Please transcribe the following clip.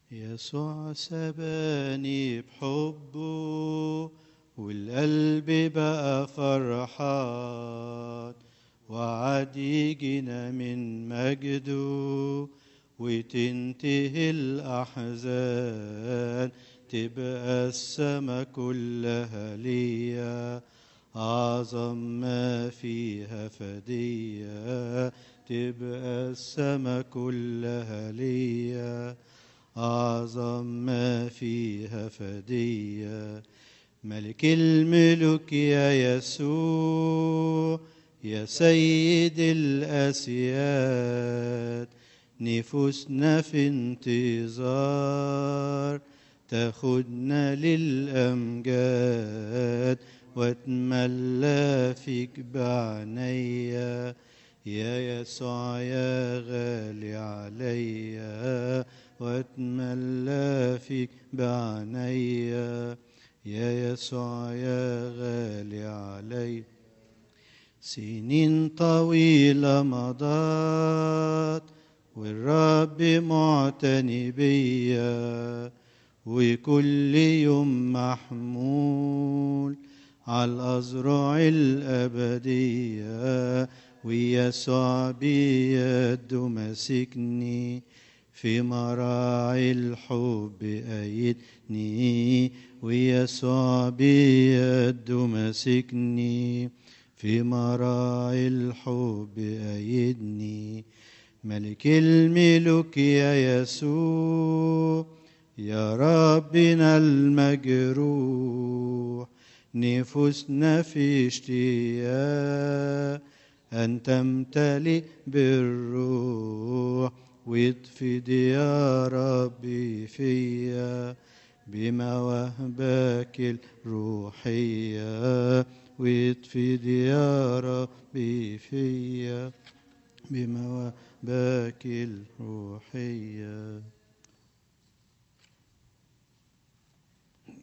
يسوع سباني بحبه والقلب بقى فرحان وعد يجينا من مجده وتنتهي الأحزان تبقى السما كلها ليا أعظم ما فيها فدية تبقى السما كلها ليا أعظم ما فيها فدية ملك الملوك يا يسوع يا سيد الأسياد نفوسنا في انتظار تاخدنا للأمجاد واتملى فيك بعنيا يا يسوع يا غالي عليا واتملى فيك بعنيا يا يسوع يا غالي علي سنين طويلة مضت والرب معتني بيا وكل يوم محمول على الأزرع الأبدية ويسوع بيده ماسكني في مراعي الحب أيدني ويسوع بيده ماسكني في مراعي الحب أيدني ملك الملوك يا يسوع يا ربنا المجروح نفوسنا في اشتياق أن تمتلئ بالروح واطفد يا ربي فيا بمواهبك الروحية واطفد يا ربي فيا بمواهبك الروحية